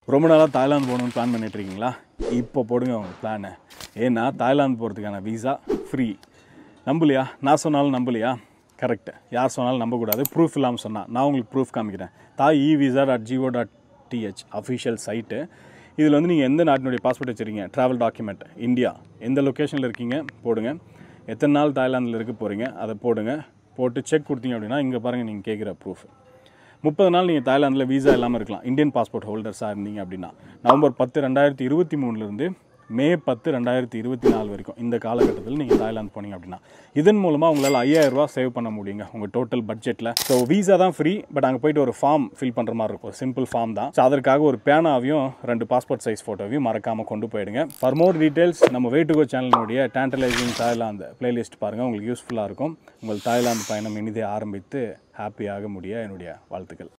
ரொம்ப நாளாக தாய்லாந்து போகணும்னு பிளான் பண்ணிட்டு இருக்கீங்களா இப்போ போடுங்க உங்கள் பிளானை ஏன்னா தாய்லாந்து போகிறதுக்கான விசா ஃப்ரீ நம்பலையா நான் சொன்னாலும் நம்பலையா கரெக்ட் யார் சொன்னாலும் நம்பக்கூடாது ப்ரூஃப் இல்லாமல் சொன்னால் நான் உங்களுக்கு ப்ரூஃப் காமிக்கிறேன் Thai e visa dot go dot th official site இதில் வந்து நீங்கள் எந்த நாட்டினுடைய பாஸ்போர்ட் வச்சுருக்கீங்க ட்ராவல் டாக்குமெண்ட் இந்தியா எந்த லொக்கேஷனில் இருக்கீங்க போடுங்க எத்தனை நாள் தாய்லாந்தில் இருக்க போகிறீங்க அதை போடுங்க போட்டு செக் கொடுத்தீங்க அப்படின்னா இங்கே பாருங்கள் நீங்கள் கேட்குற ப்ரூஃப் முப்பது நாள் நீங்கள் தாய்லாந்தில் வீசா இல்லாமல் இருக்கலாம் இந்தியன் பாஸ்போர்ட் ஹோல்டர்ஸாக இருந்தீங்க அப்படின்னா நவம்பர் பத்து ரெண்டாயிரத்தி இருபத்தி மூணுலேருந்து மே பத்து ரெண்டாயிரத்தி இருபத்தி நாலு வரைக்கும் இந்த காலகட்டத்தில் நீங்கள் தாய்லாந்து போனீங்க அப்படின்னா இதன் மூலமாக உங்களால் ஐயாயிரம் ரூபாய் சேவ் பண்ண முடியுங்க உங்கள் டோட்டல் பட்ஜெட்டில் ஸோ வீசா தான் ஃப்ரீ பட் அங்கே போயிட்டு ஒரு ஃபார்ம் ஃபில் பண்ணுற மாதிரி இருக்கும் சிம்பிள் ஃபார்ம் தான் ஸோ அதற்காக ஒரு பேனாவையும் ரெண்டு பாஸ்போர்ட் சைஸ் ஃபோட்டோவையும் மறக்காமல் கொண்டு போயிடுங்க ஃபார் மோர் டீட்டெயில்ஸ் நம்ம வெயிட்டுகோ சேனலினுடைய டேண்டலைசிங் தாய்லாந்து பிளேலிஸ்ட் பாருங்கள் உங்களுக்கு யூஸ்ஃபுல்லாக இருக்கும் உங்கள் தாய்லாந்து பயணம் இனிதே ஆரம்பித்து ஹாப்பியாக முடிய என்னுடைய வாழ்த்துக்கள்